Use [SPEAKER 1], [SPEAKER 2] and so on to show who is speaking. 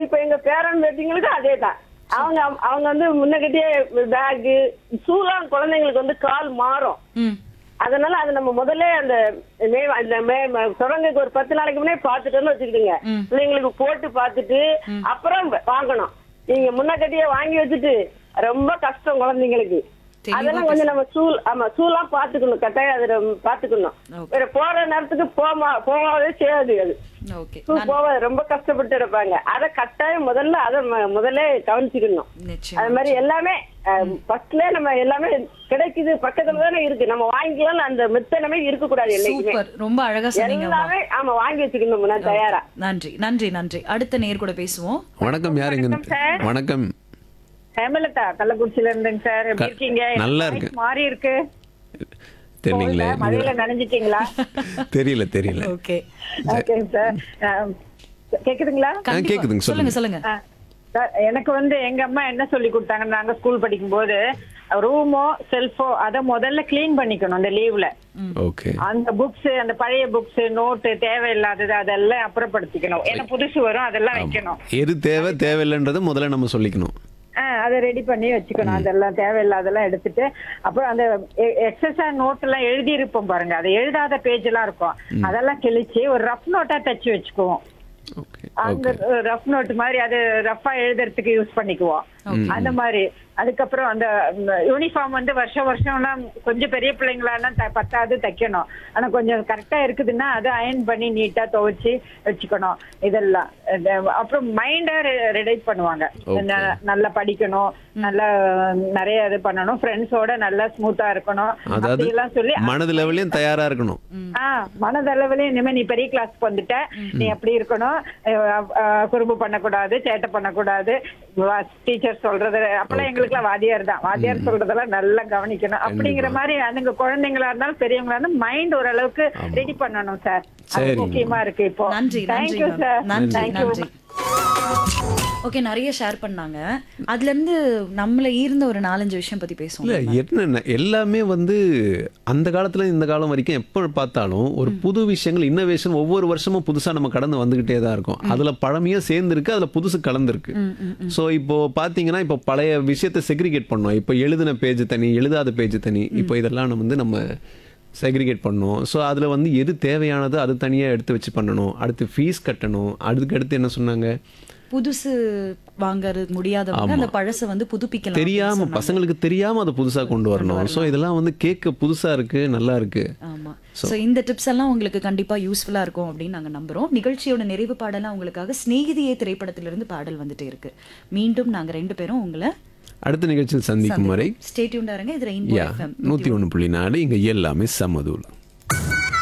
[SPEAKER 1] இப்ப எங்க பேரன் பேட்டிங்களுக்கு அதே தான் அவங்க அவங்க வந்து முன்னகிட்டயே பேகு ஷூலாம் குழந்தைங்களுக்கு வந்து கால் மாறும்
[SPEAKER 2] ம்
[SPEAKER 1] அதனால அது நம்ம முதல்ல அந்த மே அந்த மே ம- தொடங்குக்கு ஒரு பத்து நாளைக்கு முன்னாடி பாத்துட்டோம்னு வச்சுக்கிடுங்க
[SPEAKER 2] ம்.
[SPEAKER 1] பிள்ளைங்களுக்கு போட்டு பார்த்துட்டு அப்புறம் வாங்கணும் நீங்க முன்னக்கட்டியே வாங்கி வச்சுட்டு ரொம்ப கஷ்டம் குழந்தைங்களுக்கு
[SPEAKER 2] தெளிவா
[SPEAKER 1] அதெல்லாம் கொஞ்சம் நம்ம சூல் ஆமா சூலாம் பாத்துக்கணும் கட்டாயம் அதை நம்ம பாத்துக்கணும்
[SPEAKER 2] Okay.
[SPEAKER 1] வேற போற நேரத்துக்கு போமா போகாதே செய்யாது அது
[SPEAKER 2] ஓகே
[SPEAKER 1] சூ போவாது ரொம்ப கஷ்டப்பட்டு இருப்பாங்க அதை கட்டாயம் முதல்ல அதை ம- முதல்ல கவனிச்சுக்கணும்
[SPEAKER 2] நிச்சயம்
[SPEAKER 1] அது மாதிரி எல்லாமே ஃபர்ஸ்ட்ல நம்ம எல்லாமே கிடைக்குது பக்கத்துல தானே இருக்கு நம்ம வாங்கிக்கலாம் அந்த மெத்தனமே இருக்க கூடாது என்னைக்குமே
[SPEAKER 2] சூப்பர் ரொம்ப அழகா சொன்னீங்கம்மா
[SPEAKER 1] எல்லாமே ஆமா வாங்கி வச்சுக்கணும் நான் தயாரா
[SPEAKER 2] நன்றி நன்றி நன்றி அடுத்த நேர் கூட பேசுவோம்
[SPEAKER 3] வணக்கம் யாருங்க வணக்கம்
[SPEAKER 4] ஹேமலதா கள்ளக்குறிச்சியில இருந்தேங்க சார் எப்படி
[SPEAKER 3] க-
[SPEAKER 4] இருக்கீங்க
[SPEAKER 3] நல்லா
[SPEAKER 4] எனக்கு
[SPEAKER 3] இருக்கு.
[SPEAKER 4] voice மாறி இருக்கு
[SPEAKER 3] தெரியலீங்களே
[SPEAKER 4] கோல்டா? மழையில நனைஞ்சிட்டீங்களா
[SPEAKER 3] தெரியல தெரியல
[SPEAKER 2] ஓகே
[SPEAKER 4] ஓகேங்க சார் கேக்குதுங்களா
[SPEAKER 3] ஆ, கேக்குதுங்க
[SPEAKER 2] சொல்லுங்க
[SPEAKER 3] சொல்லுங்க
[SPEAKER 2] சொல்லுங்க
[SPEAKER 4] ஆ, சார் எனக்கு வந்து எங்க அம்மா என்ன சொல்லி கொடுத்தாங்க நாங்க ஸ்கூல் படிக்கும்போது ரூமோ செல்ஃபோ அத முதல்ல க்ளீன் பண்ணிக்கணும் அந்த லீவ்ல
[SPEAKER 3] ஓகே
[SPEAKER 4] அந்த புக்ஸ் அந்த பழைய புக்ஸ் நோட்டு தேவையில்லாதது அதெல்லாம் அப்புறப்படுத்திக்கணும் ஏன்னா புதுசு வரும் அதெல்லாம் வைக்கணும்
[SPEAKER 3] எது தேவை தேவையில்லைன்றதை முதல்ல நம்ம சொல்லிக்கணும்
[SPEAKER 4] ஆ, அதை ரெடி பண்ணி வச்சுக்கணும் அதெல்லாம் தேவையில்லாதெல்லாம் எடுத்துட்டு அப்புறம் அந்த எக்ஸசா நோட் எல்லாம் எழுதி இருப்போம் பாருங்க அது எழுதாத பேஜ் எல்லாம் இருக்கும் அதெல்லாம் கிழிச்சு ஒரு ரஃப் நோட்டா தச்சு வச்சுக்குவோம்
[SPEAKER 3] ஓகே
[SPEAKER 4] அந்த ரஃப் நோட் மாதிரி அது ரஃபா எழுதுறதுக்கு யூஸ் பண்ணிக்குவோம் அந்த மாதிரி அதுக்கப்புறம் அந்த யூனிஃபார்ம் வந்து வருஷம் வருஷம்லாம் கொஞ்சம் பெரிய பிள்ளைங்களானா த- பத்தாவது தைக்கணும் ஆனா கொஞ்சம் கரெக்டா இருக்குதுன்னா அதை அயன் பண்ணி நீட்டா துவைச்சு வச்சுக்கணும் இதெல்லாம் இது, அப்புறம் மைண்ட ரிடைட் பண்ணுவாங்க
[SPEAKER 3] Okay.
[SPEAKER 4] ந- நல்லா படிக்கணும் நல்லா நிறைய இது பண்ணணும் ஃப்ரெண்ட்ஸோட நல்லா ஸ்மூத்தா இருக்கணும்
[SPEAKER 3] அதாவது
[SPEAKER 4] அப்படிலாம் சொல்லி
[SPEAKER 3] மனது லெவலையும் தயாரா இருக்கணும்
[SPEAKER 4] ஆஹ் மனதளவுலயும் இனிமே நீ பெரிய கிளாஸ்க்கு வந்துட்ட நீ எப்படி இருக்கணும் அஹ் அஹ் குறும்பு பண்ணக்கூடாது சேட்டை பண்ணக்கூடாது டீச்சர் சொல்றது அப்பெல்லாம் எங்களுக்கு எல்லாம் வாத்தியார் தான் வாத்தியார் சொல்றதெல்லாம் நல்லா கவனிக்கணும் அப்படிங்கிற மாதிரி அதுங்க குழந்தைங்களா இருந்தாலும் பெரியவங்களா இருந்தாலும் மைண்ட் ஓரளவுக்கு ரெடி பண்ணணும் சார் அது
[SPEAKER 3] சரிங்க.
[SPEAKER 4] முக்கியமா இருக்கு இப்போ
[SPEAKER 2] நன்றி நன்றி
[SPEAKER 4] தேங்க்யூ
[SPEAKER 2] ma'am.
[SPEAKER 4] சார்
[SPEAKER 2] நன்றி
[SPEAKER 4] தேங்க்யூ
[SPEAKER 2] நன்றி ஓகே நிறைய ஷேர் பண்ணாங்க அதுல இருந்து நம்மள ஈர்ந்த ஒரு நாலஞ்சு விஷயம் பத்தி பேசுவோம்
[SPEAKER 3] இல்ல என்னென்ன எல்லாமே வந்து அந்த காலத்துல இந்த காலம் வரைக்கும் எப்போ பார்த்தாலும் ஒரு புது விஷயங்கள் இன்னோவேஷன் ஒவ்வொரு வருஷமும் புதுசா நம்ம கடந்து வந்துகிட்டே தான் இருக்கும் அதுல பழமையும் சேர்ந்துருக்கு அதுல புதுசு கலந்துருக்கு ஸோ இப்போ பாத்தீங்கன்னா இப்போ பழைய விஷயத்தை செக்ரிகேட் பண்ணோம் இப்போ எழுதின பேஜ் தனி எழுதாத பேஜ் தனி இப்போ இதெல்லாம் நம்ம வந்து நம்ம செக்ரிகேட் பண்ணோம் ஸோ அதில் வந்து எது தேவையானதோ அது தனியாக எடுத்து வச்சு பண்ணணும் அடுத்து ஃபீஸ் கட்டணும் அதுக்கு அடுத்து என்ன சொன்னாங்க
[SPEAKER 2] புதுசு வாங்கறது முடியாதவங்க அந்த பழசை வந்து புதுப்பிக்கலாம்
[SPEAKER 3] தெரியாம பசங்களுக்கு தெரியாம அதை புதுசா கொண்டு வரணும் ஸோ இதெல்லாம் வந்து கேட்க புதுசா இருக்கு நல்லா இருக்கு
[SPEAKER 2] ஆமா சோ இந்த டிப்ஸ் எல்லாம் உங்களுக்கு கண்டிப்பா யூஸ்ஃபுல்லா இருக்கும் அப்படின்னு நாங்க நம்புறோம் நிகழ்ச்சியோட நிறைவு பாடலாம் உங்களுக்காக சிநேகிதியே திரைப்படத்திலிருந்து பாடல் வந்துட்டே இருக்கு மீண்டும் நாங்க ரெண்டு பேரும் உங்களை
[SPEAKER 3] அடுத்த நிகழ்ச்சியில் சந்திக்கும் வரை
[SPEAKER 2] ஸ்டேட்யூண்டா இருங்க இது ரெயின்போ
[SPEAKER 3] யா
[SPEAKER 2] எஃப்எம்
[SPEAKER 3] நூத்தி ஒண்ணு புள்ளி நாலு இங்க எல்லாமே சமதூள்